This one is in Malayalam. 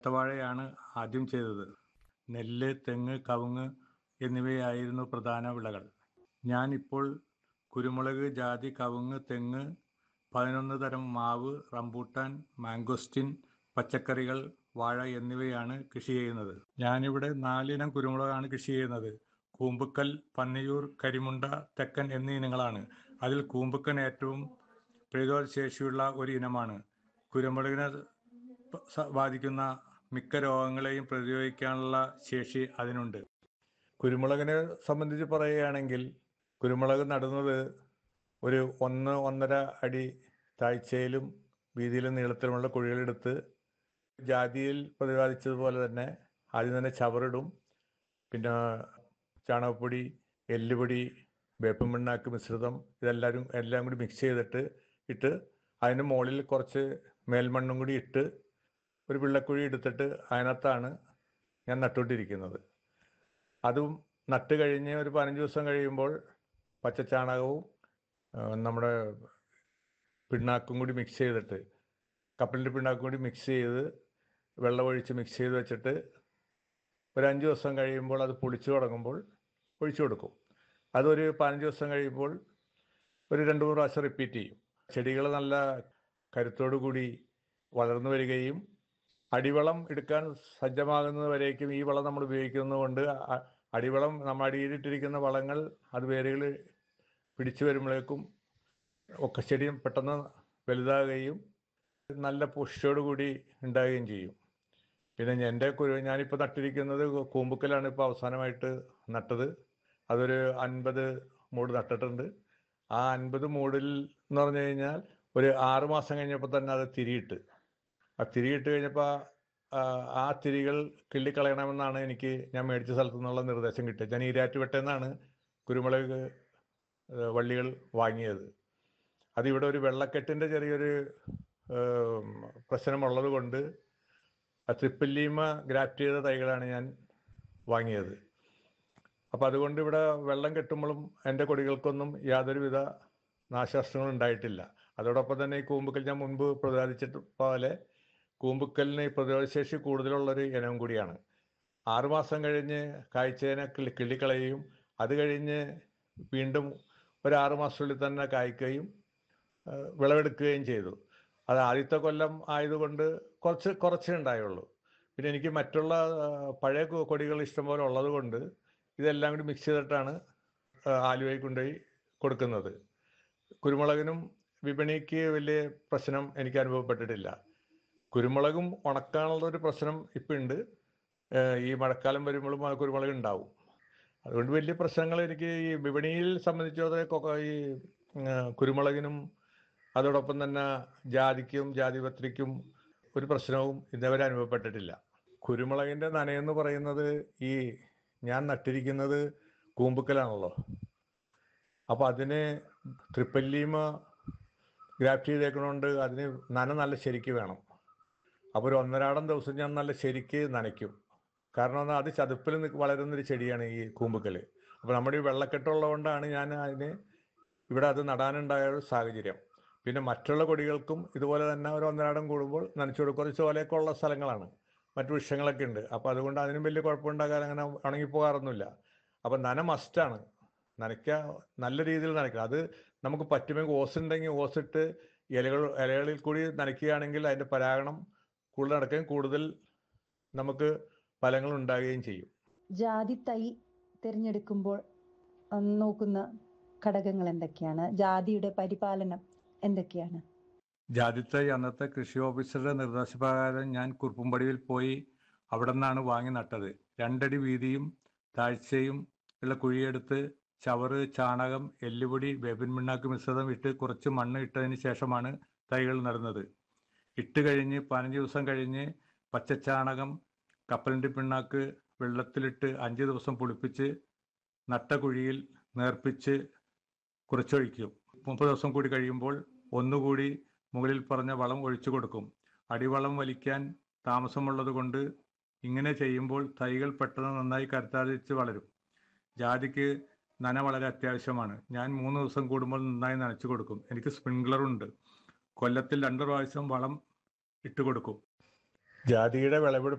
ഏത്തവാഴയാണ് ആദ്യം ചെയ്തത് നെല്ല് തെങ്ങ് കവുങ്ങ് എന്നിവയായിരുന്നു പ്രധാന വിളകൾ ഞാൻ ഇപ്പോൾ കുരുമുളക് ജാതി കവുങ്ങ് തെങ്ങ് പതിനൊന്ന് തരം മാവ് റംബൂട്ടാൻ മാംഗോസ്റ്റിൻ പച്ചക്കറികൾ വാഴ എന്നിവയാണ് കൃഷി ചെയ്യുന്നത് ഞാനിവിടെ നാലിനം കുരുമുളകാണ് കൃഷി ചെയ്യുന്നത് കൂമ്പുക്കൽ പന്നിയൂർ കരിമുണ്ട തെക്കൻ എന്നീ ഇനങ്ങളാണ് അതിൽ കൂമ്പുക്കൻ ഏറ്റവും പ്രതിരോധ ശേഷിയുള്ള ഒരു ഇനമാണ് കുരുമുളകിനെ സ- ബാധിക്കുന്ന മിക്ക രോഗങ്ങളെയും പ്രതിരോധിക്കാനുള്ള ശേഷി അതിനുണ്ട് കുരുമുളകിനെ സംബന്ധിച്ച് പറയുകയാണെങ്കിൽ കുരുമുളക് നടുന്നത് ഒരു ഒന്ന് ഒന്നര അടി താഴ്ചയിലും വീതിയിലും നീളത്തിലുമുള്ള കുഴികളെടുത്ത് ജാതിയിൽ പ്രതിപാദിച്ചതുപോലെ തന്നെ ആദ്യം തന്നെ ചവറിടും പിന്നെ ചാണകപ്പൊടി എല്ലുപൊടി വേപ്പൻ പിണ്ണാക്ക് മിശ്രിതം ഇതെല്ലാവരും എല്ലാം കൂടി മിക്സ് ചെയ്തിട്ട് ഇട്ട് അതിന് മുകളിൽ കുറച്ച് മേൽമണ്ണും കൂടി ഇട്ട് ഒരു വെള്ളക്കുഴി എടുത്തിട്ട് അതിനകത്താണ് ഞാൻ നട്ടുകൊണ്ടിരിക്കുന്നത് അതും നട്ട് കഴിഞ്ഞ് ഒരു പതിനഞ്ച് ദിവസം കഴിയുമ്പോൾ പച്ചച്ചാണകവും ആ, നമ്മുടെ പിണ്ണാക്കും കൂടി മിക്സ് ചെയ്തിട്ട് കപ്പലിൻ്റെ പിണ്ണാക്കും കൂടി മിക്സ് ചെയ്ത് വെള്ളമൊഴിച്ച് മിക്സ് ചെയ്ത് വെച്ചിട്ട് ഒരു അഞ്ച് ദിവസം കഴിയുമ്പോൾ അത് പൊളിച്ചു തുടങ്ങുമ്പോൾ ഒഴിച്ചു കൊടുക്കും അതൊരു പതിനഞ്ച് ദിവസം കഴിയുമ്പോൾ ഒരു രണ്ട് മൂന്ന് പ്രാവശ്യം റിപ്പീറ്റ് ചെയ്യും ചെടികൾ നല്ല കരുത്തോടു കൂടി വളർന്നു വരികയും അടിവളം എടുക്കാൻ സജ്ജമാകുന്നത് വരേക്കും ഈ വളം നമ്മൾ ഉപയോഗിക്കുന്നത് കൊണ്ട് അ- അടിവളം നമ്മൾ അടിയിലിട്ടിരിക്കുന്ന വളങ്ങൾ അത് വേരുകൾ പിടിച്ചു വരുമ്പോഴേക്കും ഒക്കെ ചെടി പെട്ടെന്ന് വലുതാകുകയും നല്ല പുഷ്ടിയോട് കൂടി ഉണ്ടാകുകയും ചെയ്യും പിന്നെ എൻ്റെ കുരു ഞാനിപ്പോൾ നട്ടിരിക്കുന്നത് കൂമ്പുക്കലാണ് ഇപ്പോൾ അവസാനമായിട്ട് നട്ടത് അതൊരു അൻപത് മൂട് നട്ടിട്ടുണ്ട് ആ അൻപത് മൂടിൽ എന്ന് പറഞ്ഞു കഴിഞ്ഞാൽ ഒരു ആറ് മാസം കഴിഞ്ഞപ്പോൾ തന്നെ അത് തിരിയിട്ട് ആ തിരിയിട്ട് കഴിഞ്ഞപ്പോൾ ആ തിരികൾ കിള്ളിക്കളയണമെന്നാണ് എനിക്ക് ഞാൻ മേടിച്ച സ്ഥലത്തു നിന്നുള്ള നിർദ്ദേശം കിട്ടിയത് ഞാൻ ഈരാറ്റുപെട്ടെന്നാണ് കുരുമുളക് ഏഹ്, വള്ളികൾ വാങ്ങിയത് അതിവിടെ ഒരു വെള്ളക്കെട്ടിൻ്റെ ചെറിയൊരു ഏം, പ്രശ്നമുള്ളത് കൊണ്ട് ആ ട്രിപ്പില്ലീമ ഗ്രാഫ്റ്റ് ചെയ്ത തൈകളാണ് ഞാൻ വാങ്ങിയത് അപ്പം അതുകൊണ്ട് ഇവിടെ വെള്ളം കെട്ടുമ്പോഴും എൻ്റെ കൊടികൾക്കൊന്നും യാതൊരുവിധ നാശനഷ്ടങ്ങളും ഉണ്ടായിട്ടില്ല അതോടൊപ്പം തന്നെ ഈ കൂമ്പുക്കൽ ഞാൻ മുൻപ് പ്രതിപാദിച്ചിട്ട് പോലെ കൂമ്പുക്കലിന് ഈ പ്രതിരോധശേഷി കൂടുതലുള്ളൊരു ഇനം കൂടിയാണ് ആറുമാസം കഴിഞ്ഞ് കായ്ച്ചതിനെ കിള്ളി കിള്ളിക്കളയുകയും അത് കഴിഞ്ഞ് വീണ്ടും ഒരു ആറ് മാസത്തിനുള്ളിൽ തന്നെ കായ്ക്കുകയും ആ, വിളവെടുക്കുകയും ചെയ്തു അത് ആദ്യത്തെ കൊല്ലം ആയതുകൊണ്ട് കുറച്ച് കുറച്ചേ ഉണ്ടായുള്ളൂ പിന്നെ എനിക്ക് മറ്റുള്ള ആ, പഴയ കൊ- കൊടികൾ ഇഷ്ടംപോലെ ഉള്ളത് കൊണ്ട് ഇതെല്ലാം കൂടി മിക്സ് ചെയ്തിട്ടാണ് ആ, ആലുവയിൽ കൊണ്ടുപോയി കൊടുക്കുന്നത് കുരുമുളകിനും വിപണിക്ക് വലിയ പ്രശ്നം എനിക്ക് അനുഭവപ്പെട്ടിട്ടില്ല കുരുമുളകും ഉണക്കാനുള്ള ഒരു പ്രശ്നം ഇപ്പം ഉണ്ട് ഏഹ് ഈ മഴക്കാലം വരുമ്പോഴും ആ കുരുമുളക് ഉണ്ടാവും അതുകൊണ്ട് വലിയ പ്രശ്നങ്ങൾ എനിക്ക് ഈ വിപണിയിൽ സംബന്ധിച്ചിടത്തോളം കൊ- ഈ ഏഹ് കുരുമുളകിനും അതോടൊപ്പം തന്നെ ജാതിക്കും ജാതിപത്രിക്കും ഒരു പ്രശ്നവും ഇന്നവരെ അനുഭവപ്പെട്ടിട്ടില്ല കുരുമുളകിൻ്റെ നനയെന്ന് പറയുന്നത് ഈ ഞാൻ നട്ടിരിക്കുന്നത് കൂമ്പുക്കലാണല്ലോ അപ്പോൾ അതിന് ട്രിപ്പല്ലീമ ഗ്രാഫ്റ്റ് ചെയ്തേക്കണോണ്ട് അതിന് നന നല്ല ശരിക്ക് വേണം അപ്പോൾ ഒരു ഒന്നരാടം ദിവസം ഞാൻ നല്ല ശരിക്ക് നനയ്ക്കും കാരണം എന്നാൽ അത് ചതുപ്പിൽ നിക്ക് വളരുന്നൊരു ചെടിയാണ് ഈ കൂമ്പുക്കൽ അപ്പോൾ നമ്മുടെ ഈ വെള്ളക്കെട്ടുള്ളതുകൊണ്ടാണ് ഞാൻ അതിന് ഇവിടെ അത് നടാനുണ്ടായ ഒരു സാഹചര്യം പിന്നെ മറ്റുള്ള കൊടികൾക്കും ഇതുപോലെ തന്നെ ഒരു ഒന്നരാടം കൂടുമ്പോൾ നനച്ചു കൊടുക്കും കുറച്ച് ചോലയൊക്കെ ഉള്ള സ്ഥലങ്ങളാണ് മറ്റു വൃക്ഷങ്ങളൊക്കെ ഉണ്ട് അപ്പോൾ അതുകൊണ്ട് അതിനും വലിയ കുഴപ്പമുണ്ടാകാൻ അങ്ങനെ ഉണങ്ങിപ്പോകാറൊന്നുമില്ല അപ്പം നന മസ്റ്റാണ് നനയ്ക്കുക നല്ല രീതിയിൽ നനയ്ക്കുക അത് നമുക്ക് പറ്റുമെങ്കിൽ ഓസ് ഉണ്ടെങ്കിൽ ഓസ് ഇട്ട് ഇലകൾ ഇലകളിൽ കൂടി നനയ്ക്കുകയാണെങ്കിൽ അതിൻ്റെ പരാഗണം കൂടുതൽ നടക്കുകയും കൂടുതൽ നമുക്ക് ഫലങ്ങൾ ഉണ്ടാകുകയും ചെയ്യും ജാതി തൈ തിരഞ്ഞെടുക്കുമ്പോൾ ഉം, നോക്കുന്ന ഘടകങ്ങൾ എന്തൊക്കെയാണ് ജാതിയുടെ പരിപാലനം എന്തൊക്കെയാണ് ജാതിത്തൈ അന്നത്തെ കൃഷി ഓഫീസറുടെ നിർദ്ദേശപ്രകാരം ഞാൻ കുറുപ്പുംപടിയിൽ പോയി അവിടെ നിന്നാണ് വാങ്ങി നട്ടത് രണ്ടടി വീതിയും താഴ്ചയും ഉള്ള കുഴിയെടുത്ത് ചവറ് ചാണകം എല്ലുപൊടി വേപ്പിൻ പിണ്ണാക്ക് മിശ്രിതം ഇട്ട് കുറച്ച് മണ്ണ് ഇട്ടതിന് ശേഷമാണ് തൈകൾ നടുന്നത് ഇട്ട് കഴിഞ്ഞ് പതിനഞ്ച് ദിവസം കഴിഞ്ഞ് പച്ചച്ചാണകം കപ്പലിൻ്റെ പിണ്ണാക്ക് വെള്ളത്തിലിട്ട് അഞ്ച് ദിവസം പുളിപ്പിച്ച് നട്ട കുഴിയിൽ നേർപ്പിച്ച് കുറച്ചൊഴിക്കും മുപ്പത് ദിവസം കൂടി കഴിയുമ്പോൾ ഒന്നുകൂടി മുകളിൽ പറഞ്ഞ വളം ഒഴിച്ചു കൊടുക്കും അടിവളം വലിക്കാൻ താമസമുള്ളത് കൊണ്ട് ഇങ്ങനെ ചെയ്യുമ്പോൾ തൈകൾ പെട്ടെന്ന് നന്നായി കരുത്താതിച്ച് വളരും ജാതിക്ക് നന വളരെ അത്യാവശ്യമാണ് ഞാൻ മൂന്ന് ദിവസം കൂടുമ്പോൾ നന്നായി നനച്ചു കൊടുക്കും എനിക്ക് സ്പ്രിംഗ്ലറുണ്ട് കൊല്ലത്തിൽ രണ്ട് പ്രാവശ്യം വളം ഇട്ട് കൊടുക്കും ജാതിയുടെ വിളവെടുപ്പ്